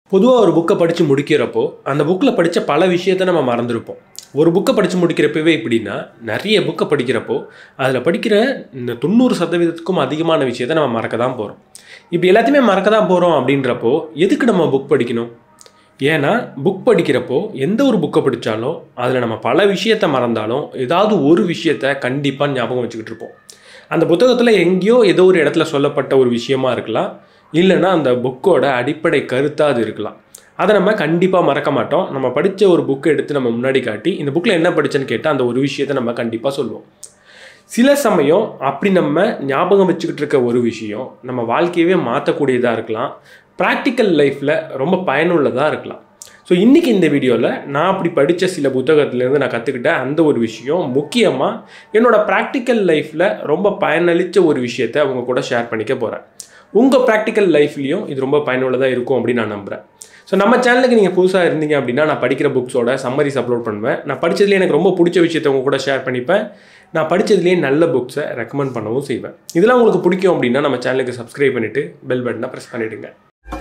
பொதுவாக ஒரு புக்கை படித்து முடிக்கிறப்போ அந்த புக்கில் படித்த பல விஷயத்தை நம்ம மறந்துருப்போம் ஒரு புக்கை படித்து முடிக்கிறப்பவே இப்படின்னா நிறைய புக்கை படிக்கிறப்போ அதில் படிக்கிற இந்த தொண்ணூறு சதவீதத்துக்கும் அதிகமான விஷயத்தை நம்ம மறக்க தான் போகிறோம் இப்படி எல்லாத்தையுமே மறக்க தான் போகிறோம் அப்படின்றப்போ எதுக்கு நம்ம புக் படிக்கணும் ஏன்னா புக் படிக்கிறப்போ எந்த ஒரு புக்கை படித்தாலும் அதில் நம்ம பல விஷயத்தை மறந்தாலும் ஏதாவது ஒரு விஷயத்த கண்டிப்பாக ஞாபகம் வச்சுக்கிட்டு இருப்போம் அந்த புத்தகத்தில் எங்கேயோ ஏதோ ஒரு இடத்துல சொல்லப்பட்ட ஒரு விஷயமா இருக்கலாம் இல்லைன்னா அந்த புக்கோட அடிப்படை கருத்தாக அது இருக்கலாம் அதை நம்ம கண்டிப்பாக மறக்க மாட்டோம் நம்ம படித்த ஒரு புக்கை எடுத்து நம்ம முன்னாடி காட்டி இந்த புக்கில் என்ன படித்தேன்னு கேட்டால் அந்த ஒரு விஷயத்தை நம்ம கண்டிப்பாக சொல்லுவோம் சில சமயம் அப்படி நம்ம ஞாபகம் வச்சுக்கிட்டு இருக்க ஒரு விஷயம் நம்ம வாழ்க்கையவே மாற்றக்கூடியதாக இருக்கலாம் ப்ராக்டிக்கல் லைஃப்பில் ரொம்ப பயனுள்ளதாக இருக்கலாம் ஸோ இன்றைக்கி இந்த வீடியோவில் நான் அப்படி படித்த சில புத்தகத்துலேருந்து நான் கற்றுக்கிட்ட அந்த ஒரு விஷயம் முக்கியமாக என்னோடய ப்ராக்டிக்கல் லைஃப்பில் ரொம்ப பயனளித்த ஒரு விஷயத்தை அவங்க கூட ஷேர் பண்ணிக்க போகிறேன் உங்கள் ப்ராக்டிக்கல் லைஃப்லேயும் இது ரொம்ப பயனுள்ளதாக இருக்கும் அப்படின்னு நான் நம்புகிறேன் ஸோ நம்ம சேனலுக்கு நீங்கள் புதுசாக இருந்தீங்க அப்படின்னா நான் படிக்கிற புக்ஸோட சம்மரிஸ் அப்லோட் பண்ணுவேன் நான் படித்ததுலேயே எனக்கு ரொம்ப பிடிச்ச விஷயத்தை உங்க கூட ஷேர் பண்ணிப்பேன் நான் படித்ததுலேயே நல்ல புக்ஸை ரெக்கமெண்ட் பண்ணவும் செய்வேன் இதெல்லாம் உங்களுக்கு பிடிக்கும் அப்படின்னா நம்ம சேனலுக்கு சப்ஸ்கிரைப் பண்ணிவிட்டு பெல் பட்டனை ப்ரெஸ் பண்ணிவிடுங்க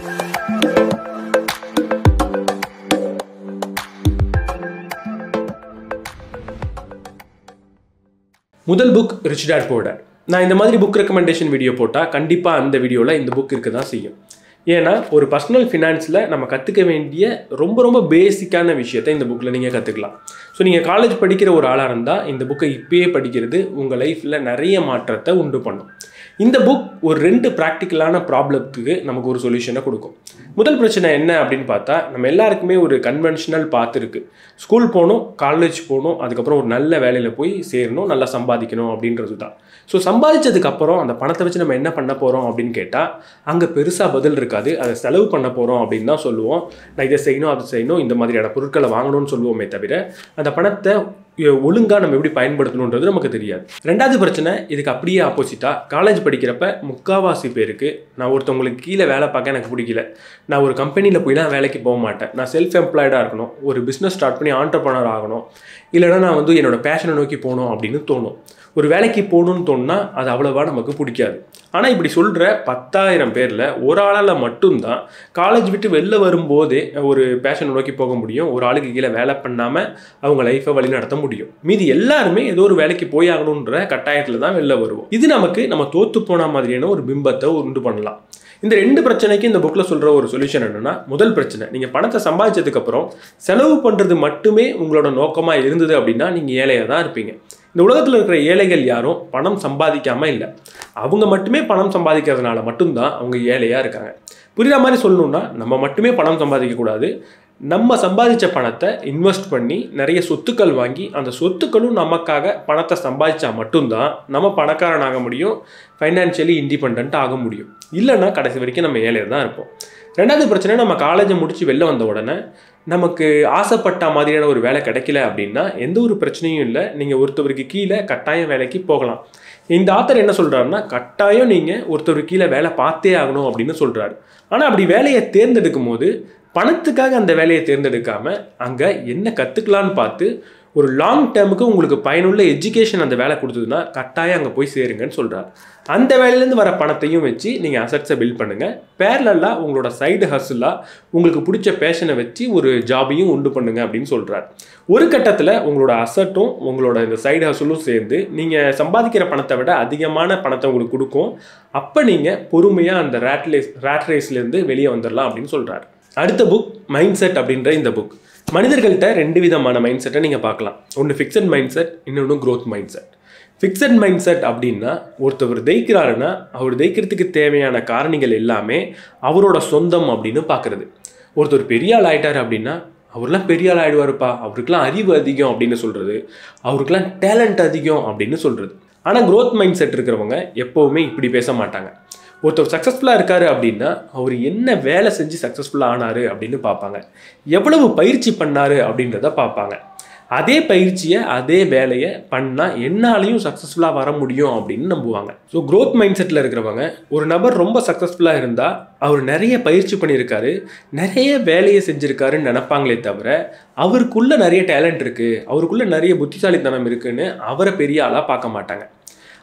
முதல் புக் ரிச் டேட் போர்டர் நான் இந்த மாதிரி புக் ரெக்கமெண்டேஷன் வீடியோ போட்டால் கண்டிப்பாக அந்த வீடியோவில் இந்த புக் இருக்க தான் செய்யும் ஏன்னா ஒரு பர்சனல் ஃபினான்ஸில் நம்ம கற்றுக்க வேண்டிய ரொம்ப ரொம்ப பேசிக்கான விஷயத்தை இந்த புக்கில் நீங்கள் கற்றுக்கலாம் ஸோ நீங்கள் காலேஜ் படிக்கிற ஒரு ஆளாக இருந்தால் இந்த புக்கை இப்பயே படிக்கிறது உங்கள் லைஃப்பில் நிறைய மாற்றத்தை உண்டு பண்ணும் இந்த புக் ஒரு ரெண்டு ப்ராக்டிக்கலான ப்ராப்ளத்துக்கு நமக்கு ஒரு சொல்யூஷனை கொடுக்கும் முதல் பிரச்சனை என்ன அப்படின்னு பார்த்தா நம்ம எல்லாருக்குமே ஒரு கன்வென்ஷனல் பாத் இருக்குது ஸ்கூல் போகணும் காலேஜ் போகணும் அதுக்கப்புறம் ஒரு நல்ல வேலையில் போய் சேரணும் நல்லா சம்பாதிக்கணும் அப்படின்றது தான் ஸோ சம்பாதிச்சதுக்கப்புறம் அந்த பணத்தை வச்சு நம்ம என்ன பண்ண போகிறோம் அப்படின்னு கேட்டால் அங்கே பெருசாக பதில் இருக்காது அதை செலவு பண்ண போகிறோம் அப்படின்னு தான் சொல்லுவோம் நான் இதை செய்யணும் அதை செய்யணும் இந்த மாதிரியான பொருட்களை வாங்கணும்னு சொல்லுவோமே தவிர அந்த பணத்தை ஒழுங்காக நம்ம எப்படி பயன்படுத்தணுன்றது நமக்கு தெரியாது ரெண்டாவது பிரச்சனை இதுக்கு அப்படியே ஆப்போசிட்டாக காலேஜ் படிக்கிறப்ப முக்காவாசி பேருக்கு நான் ஒருத்தவங்களுக்கு கீழே வேலை பார்க்க எனக்கு பிடிக்கல நான் ஒரு கம்பெனியில் போய்லாம் வேலைக்கு போக மாட்டேன் நான் செல்ஃப் எம்ப்ளாய்டாக இருக்கணும் ஒரு பிஸ்னஸ் ஸ்டார்ட் பண்ணி ஆண்டர்பனர் ஆகணும் இல்லைனா நான் வந்து என்னோடய பேஷனை நோக்கி போகணும் அப்படின்னு தோணும் ஒரு வேலைக்கு போகணுன்னு தோணுனா அது அவ்வளோவா நமக்கு பிடிக்காது ஆனால் இப்படி சொல்கிற பத்தாயிரம் பேரில் ஒரு ஆளால் மட்டும்தான் காலேஜ் விட்டு வெளில வரும்போதே ஒரு பேஷனை நோக்கி போக முடியும் ஒரு ஆளுக்கு கீழே வேலை பண்ணாமல் அவங்க லைஃப்பை வழி நடத்த முடியும் மீதி எல்லாருமே ஏதோ ஒரு வேலைக்கு போய் ஆகணுன்ற கட்டாயத்தில் தான் வெளில வருவோம் இது நமக்கு நம்ம தோற்று போன மாதிரியான ஒரு பிம்பத்தை உண்டு பண்ணலாம் இந்த ரெண்டு பிரச்சனைக்கு இந்த புக்கில் சொல்கிற ஒரு சொல்யூஷன் என்னென்னா முதல் பிரச்சனை நீங்கள் பணத்தை சம்பாதிச்சதுக்கப்புறம் செலவு பண்ணுறது மட்டுமே உங்களோட நோக்கமாக இருந்தது அப்படின்னா நீங்கள் ஏழையாக தான் இருப்பீங்க இந்த உலகத்தில் இருக்கிற ஏழைகள் யாரும் பணம் சம்பாதிக்காமல் இல்லை அவங்க மட்டுமே பணம் சம்பாதிக்கிறதுனால மட்டும்தான் அவங்க ஏழையாக இருக்காங்க புரியுற மாதிரி சொல்லணுன்னா நம்ம மட்டுமே பணம் சம்பாதிக்கக்கூடாது நம்ம சம்பாதிச்ச பணத்தை இன்வெஸ்ட் பண்ணி நிறைய சொத்துக்கள் வாங்கி அந்த சொத்துக்களும் நமக்காக பணத்தை சம்பாதிச்சா மட்டும்தான் நம்ம பணக்காரன் ஆக முடியும் ஃபைனான்ஷியலி இண்டிபெண்ட் ஆக முடியும் இல்லைன்னா கடைசி வரைக்கும் நம்ம ஏழையாக தான் இருப்போம் ரெண்டாவது பிரச்சனை நம்ம காலேஜை முடித்து வெளில வந்த உடனே நமக்கு ஆசைப்பட்ட மாதிரியான ஒரு வேலை கிடைக்கல அப்படின்னா எந்த ஒரு பிரச்சனையும் இல்லை நீங்கள் ஒருத்தவருக்கு கீழே கட்டாயம் வேலைக்கு போகலாம் இந்த ஆத்தர் என்ன சொல்கிறாருன்னா கட்டாயம் நீங்கள் ஒருத்தருக்கு கீழே வேலை பார்த்தே ஆகணும் அப்படின்னு சொல்கிறாரு ஆனால் அப்படி வேலையை தேர்ந்தெடுக்கும் போது பணத்துக்காக அந்த வேலையை தேர்ந்தெடுக்காம அங்கே என்ன கற்றுக்கலான்னு பார்த்து ஒரு லாங் டேர்முக்கு உங்களுக்கு பயனுள்ள எஜுகேஷன் அந்த வேலை கொடுத்ததுன்னா கட்டாயம் அங்கே போய் சேருங்கன்னு சொல்கிறார் அந்த வேலையிலேருந்து வர பணத்தையும் வச்சு நீங்கள் அசட்ஸை பில்ட் பண்ணுங்கள் பேரலாக உங்களோட சைடு ஹஸ்லாக உங்களுக்கு பிடிச்ச பேஷனை வச்சு ஒரு ஜாபையும் உண்டு பண்ணுங்க அப்படின்னு சொல்கிறார் ஒரு கட்டத்தில் உங்களோட அசட்டும் உங்களோட இந்த சைடு ஹஸ்லும் சேர்ந்து நீங்கள் சம்பாதிக்கிற பணத்தை விட அதிகமான பணத்தை உங்களுக்கு கொடுக்கும் அப்போ நீங்கள் பொறுமையாக அந்த ரேட் ரேஸ் ரேட் ரேஸ்லேருந்து வெளியே வந்துடலாம் அப்படின்னு சொல்கிறார் அடுத்த புக் மைண்ட் செட் அப்படின்ற இந்த புக் மனிதர்கள்ட்ட ரெண்டு விதமான மைண்ட் செட்டை நீங்கள் பார்க்கலாம் ஒன்று ஃபிக்ஸட் மைண்ட் செட் இன்னொன்று growth mindset fixed mindset அப்படின்னா ஒருத்தவர் ஜெயிக்கிறாருன்னா அவர் ஜெயிக்கிறதுக்கு தேவையான காரணிகள் எல்லாமே அவரோட சொந்தம் அப்படின்னு பார்க்குறது ஒருத்தர் பெரிய ஆள் ஆயிட்டார் அப்படின்னா அவர்லாம் பெரிய ஆள் ஆகிடுவாருப்பா அவருக்கெல்லாம் அறிவு அதிகம் அப்படின்னு சொல்கிறது அவருக்கெல்லாம் டேலண்ட் அதிகம் அப்படின்னு சொல்கிறது ஆனால் க்ரோத் மைண்ட் செட் இருக்கிறவங்க எப்போவுமே இப்படி பேச மாட்டாங்க ஒருத்தர் சக்ஸஸ்ஃபுல்லாக இருக்காரு அப்படின்னா அவர் என்ன வேலை செஞ்சு சக்ஸஸ்ஃபுல்லாக ஆனார் அப்படின்னு பார்ப்பாங்க எவ்வளவு பயிற்சி பண்ணார் அப்படின்றத பார்ப்பாங்க அதே பயிற்சியை அதே வேலையை பண்ணால் என்னாலையும் சக்ஸஸ்ஃபுல்லாக வர முடியும் அப்படின்னு நம்புவாங்க ஸோ க்ரோத் மைண்ட் செட்டில் இருக்கிறவங்க ஒரு நபர் ரொம்ப சக்ஸஸ்ஃபுல்லாக இருந்தால் அவர் நிறைய பயிற்சி பண்ணியிருக்காரு நிறைய வேலையை செஞ்சுருக்காருன்னு நினப்பாங்களே தவிர அவருக்குள்ளே நிறைய டேலண்ட் இருக்குது அவருக்குள்ளே நிறைய புத்திசாலித்தனம் இருக்குன்னு அவரை பெரிய ஆளாக பார்க்க மாட்டாங்க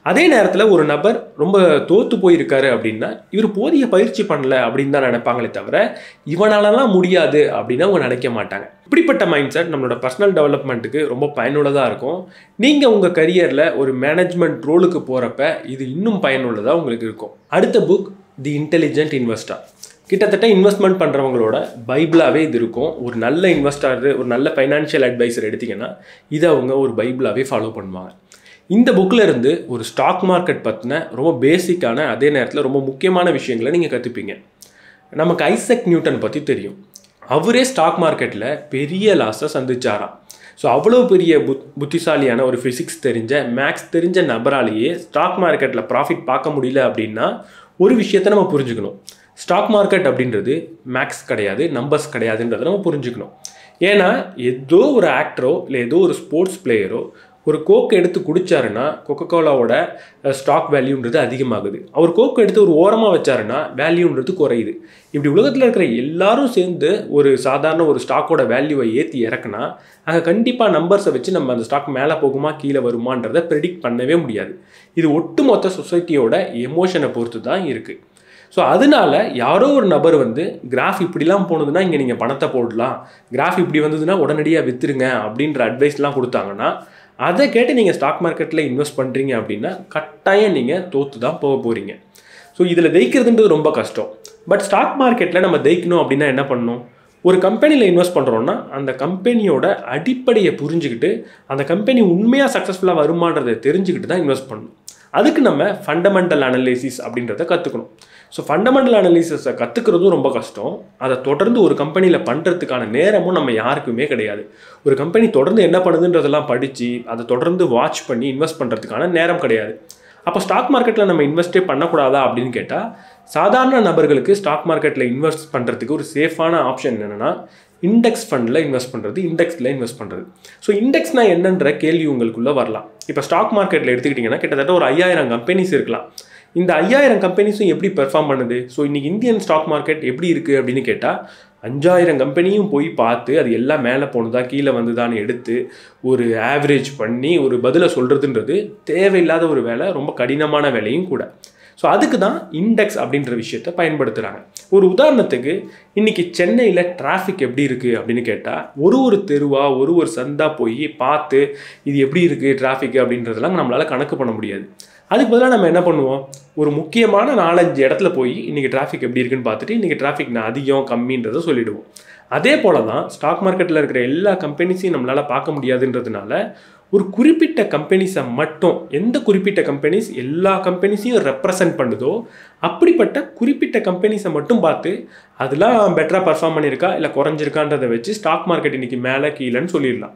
அதே நேரத்தில் ஒரு நபர் ரொம்ப தோத்து போயிருக்காரு அப்படின்னா இவர் போதிய பயிற்சி பண்ணல அப்படின்னு தான் நினைப்பாங்களே தவிர இவனாலலாம் முடியாது அப்படின்னு அவங்க நினைக்க மாட்டாங்க இப்படிப்பட்ட மைண்ட் செட் நம்மளோட பர்சனல் டெவலப்மெண்ட்டுக்கு ரொம்ப பயனுள்ளதாக இருக்கும் நீங்கள் உங்கள் கரியரில் ஒரு மேனேஜ்மெண்ட் ரோலுக்கு போகிறப்ப இது இன்னும் பயனுள்ளதாக உங்களுக்கு இருக்கும் அடுத்த புக் தி இன்டெலிஜென்ட் இன்வெஸ்டர் கிட்டத்தட்ட இன்வெஸ்ட்மெண்ட் பண்ணுறவங்களோட பைபிளாகவே இது இருக்கும் ஒரு நல்ல இன்வெஸ்டர் ஒரு நல்ல ஃபைனான்ஷியல் அட்வைசர் எடுத்திங்கன்னா இதை அவங்க ஒரு பைபிளாகவே ஃபாலோ பண்ணுவாங்க இந்த புக்கில் இருந்து ஒரு ஸ்டாக் மார்க்கெட் பற்றின ரொம்ப பேசிக்கான அதே நேரத்தில் ரொம்ப முக்கியமான விஷயங்களை நீங்கள் கற்றுப்பீங்க நமக்கு ஐசக் நியூட்டன் பற்றி தெரியும் அவரே ஸ்டாக் மார்க்கெட்டில் பெரிய லாஸை சந்திச்சாராம் ஸோ அவ்வளோ பெரிய புத் புத்திசாலியான ஒரு ஃபிசிக்ஸ் தெரிஞ்ச மேக்ஸ் தெரிஞ்ச நபராலேயே ஸ்டாக் மார்க்கெட்டில் ப்ராஃபிட் பார்க்க முடியல அப்படின்னா ஒரு விஷயத்தை நம்ம புரிஞ்சுக்கணும் ஸ்டாக் மார்க்கெட் அப்படின்றது மேக்ஸ் கிடையாது நம்பர்ஸ் கிடையாதுன்றதை நம்ம புரிஞ்சுக்கணும் ஏன்னா ஏதோ ஒரு ஆக்டரோ இல்லை ஏதோ ஒரு ஸ்போர்ட்ஸ் பிளேயரோ ஒரு கோக் எடுத்து குடிச்சாருன்னா கொக்கோலாவோட ஸ்டாக் வேல்யூன்றது அதிகமாகுது அவர் கோக் எடுத்து ஒரு ஓரமாக வச்சாருன்னா வேல்யூன்றது குறையுது இப்படி உலகத்தில் இருக்கிற எல்லாரும் சேர்ந்து ஒரு சாதாரண ஒரு ஸ்டாக்கோட வேல்யூவை ஏற்றி இறக்குனா அங்கே கண்டிப்பாக நம்பர்ஸை வச்சு நம்ம அந்த ஸ்டாக் மேலே போகுமா கீழே வருமான்றதை ப்ரெடிக்ட் பண்ணவே முடியாது இது ஒட்டுமொத்த சொசைட்டியோட எமோஷனை பொறுத்து தான் இருக்குது ஸோ அதனால யாரோ ஒரு நபர் வந்து கிராஃப் இப்படிலாம் போனதுன்னா இங்கே நீங்கள் பணத்தை போடலாம் கிராஃப் இப்படி வந்ததுன்னா உடனடியாக விற்றுருங்க அப்படின்ற அட்வைஸ்லாம் கொடுத்தாங்கன்னா அதை கேட்டு நீங்கள் ஸ்டாக் மார்க்கெட்டில் இன்வெஸ்ட் பண்ணுறீங்க அப்படின்னா கட்டாயம் நீங்கள் தோற்று தான் போக போகிறீங்க ஸோ இதில் ஜெயிக்கிறதுன்றது ரொம்ப கஷ்டம் பட் ஸ்டாக் மார்க்கெட்டில் நம்ம ஜெயிக்கணும் அப்படின்னா என்ன பண்ணணும் ஒரு கம்பெனியில் இன்வெஸ்ட் பண்ணுறோன்னா அந்த கம்பெனியோட அடிப்படையை புரிஞ்சுக்கிட்டு அந்த கம்பெனி உண்மையாக சக்ஸஸ்ஃபுல்லாக வருமானதை தெரிஞ்சுக்கிட்டு தான் இன்வெஸ்ட் பண்ணணும் அதுக்கு நம்ம ஃபண்டமெண்டல் அனலைசிஸ் அப்படின்றத கற்றுக்கணும் ஸோ ஃபண்டமெண்டல் அனலிசிஸை கற்றுக்கிறதும் ரொம்ப கஷ்டம் அதை தொடர்ந்து ஒரு கம்பெனியில் பண்ணுறதுக்கான நேரமும் நம்ம யாருக்குமே கிடையாது ஒரு கம்பெனி தொடர்ந்து என்ன பண்ணுதுன்றதெல்லாம் படித்து அதை தொடர்ந்து வாட்ச் பண்ணி இன்வெஸ்ட் பண்ணுறதுக்கான நேரம் கிடையாது அப்போ ஸ்டாக் மார்க்கெட்டில் நம்ம இன்வெஸ்ட்டே பண்ணக்கூடாதா அப்படின்னு கேட்டால் சாதாரண நபர்களுக்கு ஸ்டாக் மார்க்கெட்டில் இன்வெஸ்ட் பண்ணுறதுக்கு ஒரு சேஃபான ஆப்ஷன் என்னென்னா இண்டெக்ஸ் ஃபண்டில் இன்வெஸ்ட் பண்ணுறது இண்டெக்ஸில் இன்வெஸ்ட் பண்ணுறது ஸோ இண்டெக்ஸ்னால் என்னன்ற கேள்வி உங்களுக்குள்ளே வரலாம் இப்போ ஸ்டாக் மார்க்கெட்டில் எடுத்துக்கிட்டிங்கன்னா கிட்டத்தட்ட ஒரு ஐயாயிரம் கம்பெனிஸ் இருக்கலாம் இந்த ஐயாயிரம் கம்பெனிஸும் எப்படி பெர்ஃபார்ம் பண்ணுது ஸோ இன்றைக்கி இந்தியன் ஸ்டாக் மார்க்கெட் எப்படி இருக்குது அப்படின்னு கேட்டால் அஞ்சாயிரம் கம்பெனியும் போய் பார்த்து அது எல்லாம் மேலே போனதா கீழே வந்துதான்னு எடுத்து ஒரு ஆவரேஜ் பண்ணி ஒரு பதிலை சொல்கிறதுன்றது தேவையில்லாத ஒரு வேலை ரொம்ப கடினமான வேலையும் கூட ஸோ அதுக்கு தான் இண்டெக்ஸ் அப்படின்ற விஷயத்த பயன்படுத்துகிறாங்க ஒரு உதாரணத்துக்கு இன்றைக்கி சென்னையில் டிராஃபிக் எப்படி இருக்குது அப்படின்னு கேட்டால் ஒரு ஒரு தெருவாக ஒரு ஒரு சந்தாக போய் பார்த்து இது எப்படி இருக்குது டிராஃபிக் அப்படின்றதெல்லாம் நம்மளால் கணக்கு பண்ண முடியாது அதுக்கு பதிலாக நம்ம என்ன பண்ணுவோம் ஒரு முக்கியமான நாலஞ்சு இடத்துல போய் இன்றைக்கி டிராஃபிக் எப்படி இருக்குன்னு பார்த்துட்டு இன்றைக்கி டிராஃபிக் அதிகம் கம்மின்றதை சொல்லிவிடுவோம் அதே போல தான் ஸ்டாக் மார்க்கெட்டில் இருக்கிற எல்லா கம்பெனிஸையும் நம்மளால் பார்க்க முடியாதுன்றதுனால ஒரு குறிப்பிட்ட கம்பெனிஸை மட்டும் எந்த குறிப்பிட்ட கம்பெனிஸ் எல்லா கம்பெனிஸையும் ரெப்ரசன்ட் பண்ணுதோ அப்படிப்பட்ட குறிப்பிட்ட கம்பெனிஸை மட்டும் பார்த்து அதெல்லாம் பெட்டராக பர்ஃபார்ம் பண்ணியிருக்கா இல்லை குறைஞ்சிருக்கான்றதை வச்சு ஸ்டாக் மார்க்கெட் இன்றைக்கி மேலே கீழேன்னு சொல்லிடலாம்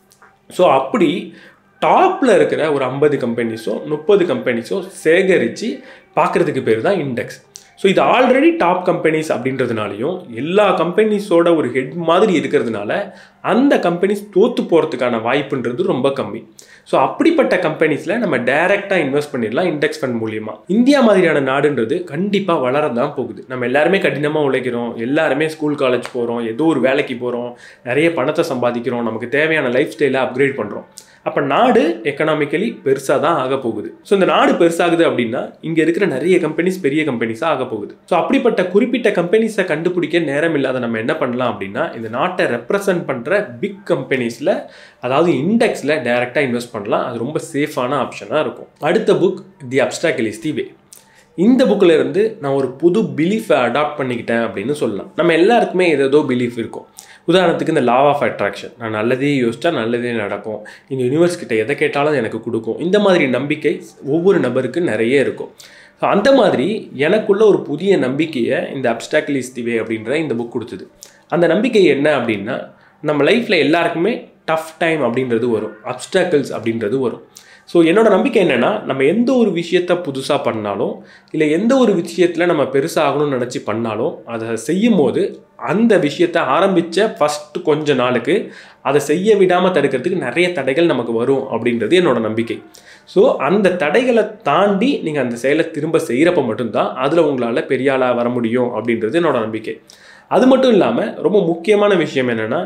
ஸோ அப்படி டாப்பில் இருக்கிற ஒரு ஐம்பது கம்பெனிஸோ முப்பது கம்பெனிஸோ சேகரித்து பார்க்குறதுக்கு பேர் தான் இண்டெக்ஸ் ஸோ இது ஆல்ரெடி டாப் கம்பெனிஸ் அப்படின்றதுனாலையும் எல்லா கம்பெனிஸோட ஒரு ஹெட் மாதிரி இருக்கிறதுனால அந்த கம்பெனிஸ் தோற்று போகிறதுக்கான வாய்ப்புன்றது ரொம்ப கம்மி ஸோ அப்படிப்பட்ட கம்பெனிஸில் நம்ம டைரெக்டாக இன்வெஸ்ட் பண்ணிடலாம் இண்டெக்ஸ் ஃபண்ட் மூலியமாக இந்தியா மாதிரியான நாடுன்றது கண்டிப்பாக வளர தான் போகுது நம்ம எல்லாருமே கடினமாக உழைக்கிறோம் எல்லாருமே ஸ்கூல் காலேஜ் போகிறோம் ஏதோ ஒரு வேலைக்கு போகிறோம் நிறைய பணத்தை சம்பாதிக்கிறோம் நமக்கு தேவையான லைஃப் ஸ்டைலை அப்கிரேட் பண்ணுறோம் அப்போ நாடு எக்கனாமிக்கலி பெருசாக தான் ஆக போகுது ஸோ இந்த நாடு பெருசாகுது அப்படின்னா இங்கே இருக்கிற நிறைய கம்பெனிஸ் பெரிய கம்பெனிஸாக ஆக போகுது ஸோ அப்படிப்பட்ட குறிப்பிட்ட கம்பெனிஸை கண்டுபிடிக்க நேரம் இல்லாத நம்ம என்ன பண்ணலாம் அப்படின்னா இந்த நாட்டை ரெப்ரசன்ட் பண்ணுற பிக் கம்பெனிஸில் அதாவது இண்டெக்ஸில் டைரெக்டாக இன்வெஸ்ட் பண்ணலாம் அது ரொம்ப சேஃபான ஆப்ஷனாக இருக்கும் அடுத்த book the obstacle is the way இந்த புக்கில் இருந்து நான் ஒரு புது பிலீஃபை அடாப்ட் பண்ணிக்கிட்டேன் அப்படின்னு சொல்லலாம் நம்ம எல்லாருக்குமே ஏதோ பிலீஃப் இருக்கும் உதாரணத்துக்கு இந்த லா ஆஃப் அட்ராக்ஷன் நான் நல்லதே யோசிச்சா நல்லதே நடக்கும் இந்த யூனிவர்ஸ் கிட்ட எதை கேட்டாலும் எனக்கு கொடுக்கும் இந்த மாதிரி நம்பிக்கை ஒவ்வொரு நபருக்கு நிறைய இருக்கும் ஸோ அந்த மாதிரி எனக்குள்ள ஒரு புதிய நம்பிக்கையை இந்த அப்டாக்கிளிஸ் திவே அப்படின்ற இந்த புக் கொடுத்தது அந்த நம்பிக்கை என்ன அப்படின்னா நம்ம லைஃப்பில் எல்லாருக்குமே டஃப் டைம் அப்படின்றது வரும் அப்டாக்கிள்ஸ் அப்படின்றது வரும் ஸோ என்னோட நம்பிக்கை என்னென்னா நம்ம எந்த ஒரு விஷயத்த புதுசாக பண்ணாலும் இல்லை எந்த ஒரு விஷயத்தில் நம்ம பெருசாகணும்னு நினச்சி பண்ணாலும் அதை செய்யும் போது அந்த விஷயத்தை ஆரம்பித்த ஃபஸ்ட்டு கொஞ்ச நாளுக்கு அதை செய்ய விடாமல் தடுக்கிறதுக்கு நிறைய தடைகள் நமக்கு வரும் அப்படின்றது என்னோட நம்பிக்கை ஸோ அந்த தடைகளை தாண்டி நீங்கள் அந்த செயலை திரும்ப செய்கிறப்ப மட்டும்தான் அதில் உங்களால் பெரிய ஆளாக வர முடியும் அப்படின்றது என்னோட நம்பிக்கை அது மட்டும் இல்லாமல் ரொம்ப முக்கியமான விஷயம் என்னென்னா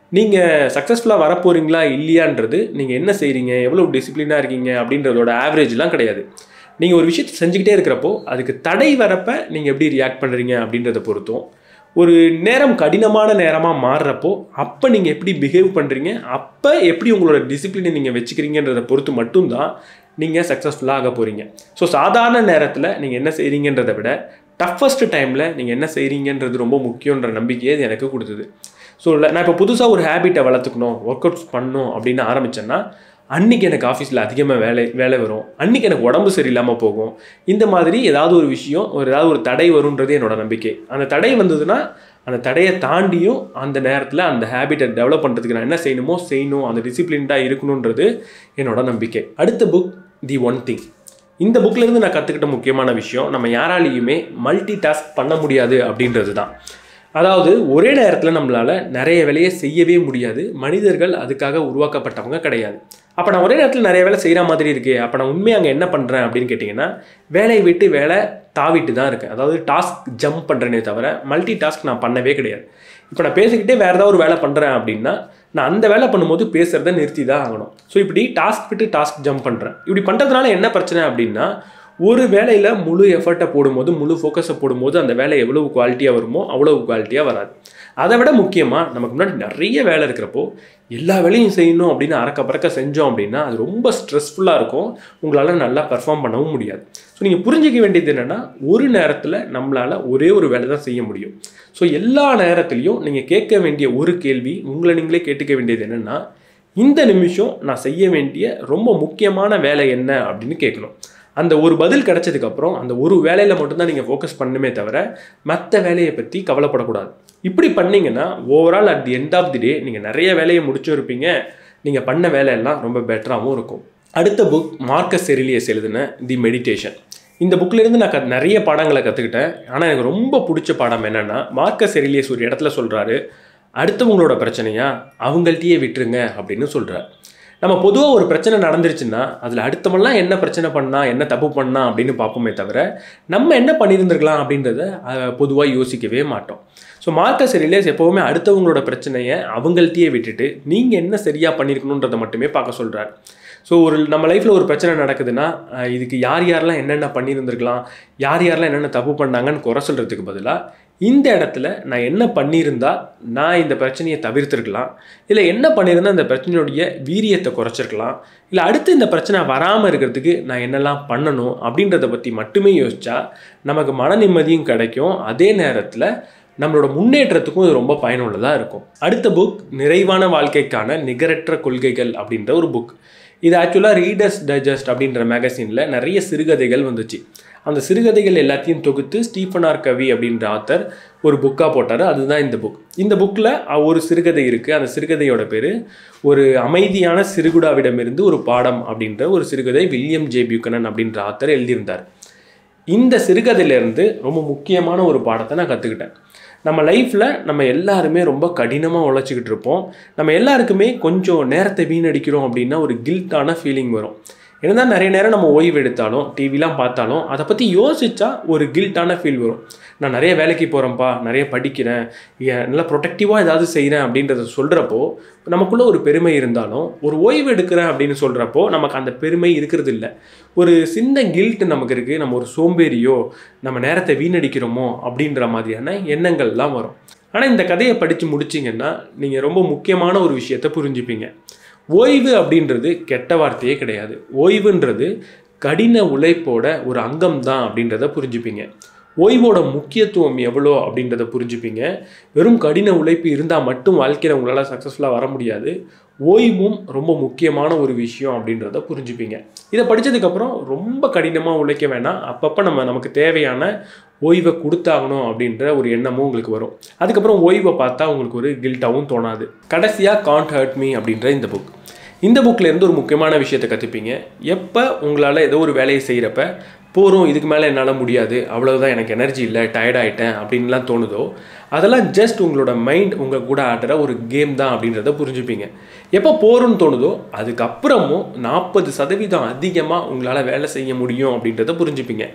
நீங்கள் சக்ஸஸ்ஃபுல்லாக வரப்போகிறீங்களா இல்லையான்றது நீங்கள் என்ன செய்கிறீங்க எவ்வளோ டிசிப்ளினாக இருக்கீங்க அப்படின்றதோட ஆவரேஜ்லாம் கிடையாது நீங்கள் ஒரு விஷயத்தை செஞ்சுக்கிட்டே இருக்கிறப்போ அதுக்கு தடை வரப்ப நீங்கள் எப்படி ரியாக்ட் பண்ணுறீங்க அப்படின்றத பொறுத்தும் ஒரு நேரம் கடினமான நேரமாக மாறுறப்போ அப்போ நீங்கள் எப்படி பிஹேவ் பண்ணுறீங்க அப்போ எப்படி உங்களோட டிசிப்ளினை நீங்கள் வச்சுக்கிறீங்கன்றதை பொறுத்து மட்டும்தான் நீங்கள் சக்ஸஸ்ஃபுல்லாக ஆக போகிறீங்க ஸோ சாதாரண நேரத்தில் நீங்கள் என்ன செய்கிறீங்கன்றதை விட டஃபஸ்ட் டைமில் நீங்கள் என்ன செய்கிறீங்கன்றது ரொம்ப முக்கியன்ற நம்பிக்கையை இது எனக்கு கொடுத்தது ஸோ நான் இப்போ புதுசாக ஒரு ஹேபிட்டை வளர்த்துக்கணும் ஒர்க் அவுட்ஸ் பண்ணணும் அப்படின்னு ஆரம்பித்தேன்னா அன்றைக்கி எனக்கு ஆஃபீஸில் அதிகமாக வேலை வேலை வரும் அன்றைக்கி எனக்கு உடம்பு சரியில்லாமல் போகும் இந்த மாதிரி ஏதாவது ஒரு விஷயம் ஒரு ஏதாவது ஒரு தடை வரும்ன்றது என்னோட நம்பிக்கை அந்த தடை வந்ததுன்னா அந்த தடையை தாண்டியும் அந்த நேரத்தில் அந்த ஹேபிட்டை டெவலப் பண்ணுறதுக்கு நான் என்ன செய்யணுமோ செய்யணும் அந்த டிசிப்ளின்டாக இருக்கணுன்றது என்னோட நம்பிக்கை அடுத்த புக் தி ஒன் திங் இந்த புக்லேருந்து நான் கற்றுக்கிட்ட முக்கியமான விஷயம் நம்ம யாராலையுமே மல்டி டாஸ்க் பண்ண முடியாது அப்படின்றது தான் அதாவது ஒரே நேரத்தில் நம்மளால் நிறைய வேலையை செய்யவே முடியாது மனிதர்கள் அதுக்காக உருவாக்கப்பட்டவங்க கிடையாது அப்போ நான் ஒரே நேரத்தில் நிறைய வேலை செய்கிற மாதிரி இருக்கே அப்போ நான் உண்மையாக அங்கே என்ன பண்ணுறேன் அப்படின்னு கேட்டிங்கன்னா வேலையை விட்டு வேலை தாவிட்டு தான் இருக்கேன் அதாவது டாஸ்க் ஜம்ப் பண்ணுறேனே தவிர மல்டி டாஸ்க் நான் பண்ணவே கிடையாது இப்போ நான் பேசிக்கிட்டே வேறு ஏதாவது ஒரு வேலை பண்ணுறேன் அப்படின்னா நான் அந்த வேலை பண்ணும்போது பேசுகிறத நிறுத்தி தான் ஆகணும் ஸோ இப்படி டாஸ்க் விட்டு டாஸ்க் ஜம்ப் பண்ணுறேன் இப்படி பண்ணுறதுனால என்ன பிரச்சனை அப்படின்னா ஒரு வேலையில் முழு எஃபர்ட்டை போடும்போது முழு ஃபோக்கஸை போடும்போது அந்த வேலை எவ்வளவு குவாலிட்டியாக வருமோ அவ்வளவு குவாலிட்டியாக வராது அதை விட முக்கியமாக நமக்கு முன்னாடி நிறைய வேலை இருக்கிறப்போ எல்லா வேலையும் செய்யணும் அப்படின்னு அறக்க பறக்க செஞ்சோம் அப்படின்னா அது ரொம்ப ஸ்ட்ரெஸ்ஃபுல்லாக இருக்கும் உங்களால் நல்லா பெர்ஃபார்ம் பண்ணவும் முடியாது ஸோ நீங்கள் புரிஞ்சிக்க வேண்டியது என்னென்னா ஒரு நேரத்தில் நம்மளால் ஒரே ஒரு வேலை தான் செய்ய முடியும் ஸோ எல்லா நேரத்துலையும் நீங்கள் கேட்க வேண்டிய ஒரு கேள்வி உங்களை நீங்களே கேட்டுக்க வேண்டியது என்னென்னா இந்த நிமிஷம் நான் செய்ய வேண்டிய ரொம்ப முக்கியமான வேலை என்ன அப்படின்னு கேட்கணும் அந்த ஒரு பதில் கிடைச்சதுக்கப்புறம் அந்த ஒரு வேலையில் மட்டும்தான் நீங்கள் ஃபோக்கஸ் பண்ணணுமே தவிர மற்ற வேலையை பற்றி கவலைப்படக்கூடாது இப்படி பண்ணீங்கன்னா overall at the end of the day நீங்கள் நிறைய வேலையை முடிச்சும் இருப்பீங்க நீங்கள் பண்ண வேலையெல்லாம் ரொம்ப பெட்டராகவும் இருக்கும் அடுத்த புக் மார்க்கஸ் செரிலியஸ் எழுதின தி மெடிடேஷன் இந்த புக்லேருந்து நான் க நிறைய பாடங்களை கற்றுக்கிட்டேன் ஆனால் எனக்கு ரொம்ப பிடிச்ச பாடம் என்னென்னா மார்க்கஸ் செரிலியஸ் ஒரு இடத்துல சொல்கிறாரு அடுத்தவங்களோட பிரச்சனையா அவங்கள்ட்டயே விட்டுருங்க அப்படின்னு சொல்கிறார் நம்ம பொதுவாக ஒரு பிரச்சனை நடந்துருச்சுன்னா அதில் அடுத்தவன்லாம் என்ன பிரச்சனை பண்ணா என்ன தப்பு பண்ணா அப்படின்னு பார்ப்போமே தவிர நம்ம என்ன பண்ணியிருந்திருக்கலாம் அப்படின்றத பொதுவாக யோசிக்கவே மாட்டோம் ஸோ மார்க்கஸ் ரிலேஸ் எப்போவுமே அடுத்தவங்களோட பிரச்சனையை அவங்கள்ட்டயே விட்டுட்டு நீங்கள் என்ன சரியாக பண்ணியிருக்கணுன்றதை மட்டுமே பார்க்க சொல்கிறார் ஸோ ஒரு நம்ம லைஃப்பில் ஒரு பிரச்சனை நடக்குதுன்னா அஹ், இதுக்கு யார் யாரெல்லாம் என்னென்ன பண்ணியிருந்திருக்கலாம் யார் யாரெல்லாம் என்னென்ன தப்பு பண்ணாங்கன்னு குறை சொல்கிறதுக்கு பதிலாக இந்த இடத்துல நான் என்ன பண்ணியிருந்தா நான் இந்த பிரச்சனையை தவிர்த்திருக்கலாம் இல்லை என்ன பண்ணியிருந்தா இந்த பிரச்சனையுடைய வீரியத்தை குறைச்சிருக்கலாம் இல்லை அடுத்து இந்த பிரச்சனை வராமல் இருக்கிறதுக்கு நான் என்னெல்லாம் பண்ணணும் அப்படின்றத பற்றி மட்டுமே யோசிச்சா நமக்கு மன நிம்மதியும் கிடைக்கும் அதே நேரத்தில் நம்மளோட முன்னேற்றத்துக்கும் இது ரொம்ப பயனுள்ளதாக இருக்கும் அடுத்த புக் நிறைவான வாழ்க்கைக்கான நிகரற்ற கொள்கைகள் அப்படின்ற ஒரு புக் இது ஆக்சுவலாக ரீடர்ஸ் டைஜஸ்ட் அப்படின்ற மேகசினில் நிறைய சிறுகதைகள் வந்துச்சு அந்த சிறுகதைகள் எல்லாத்தையும் தொகுத்து ஸ்டீஃபன் ஆர் கவி அப்படின்ற ஆத்தர் ஒரு புக்காக போட்டார் அதுதான் இந்த புக் இந்த புக்கில் ஒரு சிறுகதை இருக்குது அந்த சிறுகதையோட பேர் ஒரு அமைதியான சிறுகுடாவிடமிருந்து ஒரு பாடம் அப்படின்ற ஒரு சிறுகதை வில்லியம் ஜே பியூக்கனன் அப்படின்ற ஆத்தர் எழுதியிருந்தார் இந்த சிறுகதையிலேருந்து ரொம்ப முக்கியமான ஒரு பாடத்தை நான் கற்றுக்கிட்டேன் நம்ம லைஃப்பில் நம்ம எல்லாருமே ரொம்ப கடினமாக உழைச்சிக்கிட்டு இருப்போம் நம்ம எல்லாருக்குமே கொஞ்சம் நேரத்தை வீணடிக்கிறோம் அப்படின்னா ஒரு கில்ட்டான ஃபீலிங் வரும் என்னதான் நிறைய நேரம் நம்ம ஓய்வு எடுத்தாலும் டிவிலாம் பார்த்தாலும் அதை பற்றி யோசிச்சா ஒரு கில்ட்டான ஃபீல் வரும் நான் நிறைய வேலைக்கு போகிறேன்ப்பா நிறைய படிக்கிறேன் ஏன் நல்லா ப்ரொடெக்டிவாக ஏதாவது செய்கிறேன் அப்படின்றத சொல்கிறப்போ நமக்குள்ள ஒரு பெருமை இருந்தாலும் ஒரு ஓய்வு எடுக்கிறேன் அப்படின்னு சொல்கிறப்போ நமக்கு அந்த பெருமை இருக்கிறது இல்லை ஒரு சின்ன கில்ட் நமக்கு இருக்குது நம்ம ஒரு சோம்பேறியோ நம்ம நேரத்தை வீணடிக்கிறோமோ அப்படின்ற மாதிரியான எண்ணங்கள்லாம் வரும் ஆனால் இந்த கதையை படித்து முடிச்சிங்கன்னா நீங்கள் ரொம்ப முக்கியமான ஒரு விஷயத்தை புரிஞ்சுப்பீங்க ஓய்வு அப்படின்றது கெட்ட வார்த்தையே கிடையாது ஓய்வுன்றது கடின உழைப்போட ஒரு அங்கம் தான் அப்படின்றத புரிஞ்சுப்பீங்க ஓய்வோட முக்கியத்துவம் எவ்வளோ அப்படின்றத புரிஞ்சுப்பீங்க வெறும் கடின உழைப்பு இருந்தால் மட்டும் வாழ்க்கையில் உங்களால் சக்ஸஸ்ஃபுல்லாக வர முடியாது ஓய்வும் ரொம்ப முக்கியமான ஒரு விஷயம் அப்படின்றத புரிஞ்சுப்பீங்க இதை படித்ததுக்கப்புறம் ரொம்ப கடினமாக உழைக்க வேணாம் அப்பப்போ நம்ம நமக்கு தேவையான ஓய்வை கொடுத்தாகணும் அப்படின்ற ஒரு எண்ணமும் உங்களுக்கு வரும் அதுக்கப்புறம் ஓய்வை பார்த்தா உங்களுக்கு ஒரு கில்ட்டாகவும் தோணாது கடைசியாக காண்ட் ஹர்ட் மீ அப்படின்ற இந்த புக் இந்த புக்கில் இருந்து ஒரு முக்கியமான விஷயத்தை கற்றுப்பீங்க எப்போ உங்களால் ஏதோ ஒரு வேலையை செய்கிறப்ப போகிறோம் இதுக்கு மேலே என்னால் முடியாது அவ்வளவுதான் எனக்கு எனர்ஜி இல்லை டயர்ட் ஆகிட்டேன் அப்படின்லாம் தோணுதோ அதெல்லாம் ஜஸ்ட் உங்களோட மைண்ட் உங்கள் கூட ஆடுற ஒரு கேம் தான் அப்படின்றத புரிஞ்சுப்பீங்க எப்போ போகிறோன்னு தோணுதோ அதுக்கப்புறமும் நாற்பது சதவீதம் அதிகமாக உங்களால் வேலை செய்ய முடியும் அப்படின்றத புரிஞ்சுப்பீங்க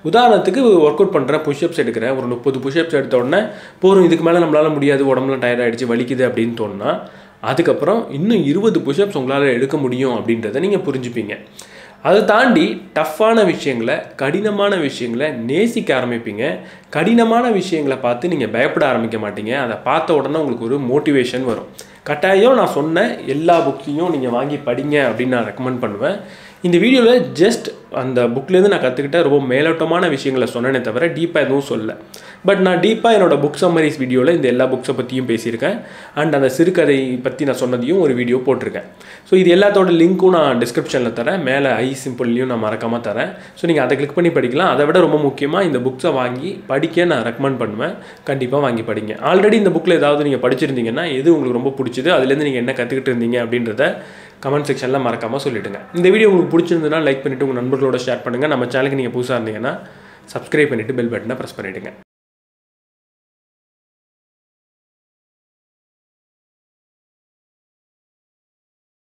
உதாரணத்துக்கு ஒர்க் அவுட் பண்ணுறேன் புஷ்அப்ஸ் எடுக்கிறேன் ஒரு முப்பது புஷ்அப்ஸ் எடுத்த உடனே போகிறோம் இதுக்கு மேலே நம்மளால் முடியாது உடம்புலாம் டயர்ட் ஆகிடுச்சு வலிக்குது அப்படின்னு தோணுனா அதுக்கப்புறம் இன்னும் இருபது புஷ்அப்ஸ் உங்களால் எடுக்க முடியும் அப்படின்றத நீங்கள் புரிஞ்சுப்பீங்க அதை தாண்டி டஃப்பான விஷயங்களை கடினமான விஷயங்களை நேசிக்க ஆரம்பிப்பீங்க கடினமான விஷயங்களை பார்த்து நீங்கள் பயப்பட ஆரம்பிக்க மாட்டீங்க அதை பார்த்த உடனே உங்களுக்கு ஒரு மோட்டிவேஷன் வரும் கட்டாயம் நான் சொன்ன எல்லா புக்கையும் நீங்கள் வாங்கி படிங்க அப்படின்னு நான் ரெக்கமெண்ட் பண்ணுவேன் இந்த வீடியோவில் ஜஸ்ட் அந்த புக்லேருந்து நான் கற்றுக்கிட்ட ரொம்ப மேலோட்டமான விஷயங்களை சொன்னேனே தவிர டீப்பாக எதுவும் சொல்ல பட் நான் டீப்பாக என்னோட புக் சம்மரிஸ் வீடியோவில் இந்த எல்லா புக்ஸை பற்றியும் பேசியிருக்கேன் அண்ட் அந்த சிறுகதை பற்றி நான் சொன்னதையும் ஒரு வீடியோ போட்டிருக்கேன் ஸோ இது எல்லாத்தோட லிங்க்கும் நான் டிஸ்கிரிப்ஷனில் தரேன் மேலே ஐ சிம்பிள்லையும் நான் மறக்காமல் தரேன் ஸோ நீங்கள் அதை கிளிக் பண்ணி படிக்கலாம் அதை விட ரொம்ப முக்கியமாக இந்த புக்ஸை வாங்கி படிக்க நான் ரெக்கமெண்ட் பண்ணுவேன் கண்டிப்பாக வாங்கி படிங்க ஆல்ரெடி இந்த புக்கில் ஏதாவது நீங்கள் படிச்சிருந்தீங்கன்னா எது உங்களுக்கு ரொம்ப பிடிச்சது அதுலேருந்து நீங்கள் என்ன கற்றுக்கிட்டு இருந்தீங்க அப்படின்றத கமெண்ட் செக்ஷனில் மறக்காமல் சொல்லிவிடுங்க இந்த வீடியோ உங்களுக்கு பிடிச்சிருந்ததுன்னா லைக் பண்ணிவிட்டு உங்கள் நண்பர்களோட ஷேர் பண்ணுங்கள் நம்ம சேனலுக்கு நீங்கள் புதுசாக இருந்தீங்கன்னா சப்ஸ்கிரைப் பண்ணிவிட்டு பெல் பட்டனை ப்ரெஸ் பண்ணிவிடுங்க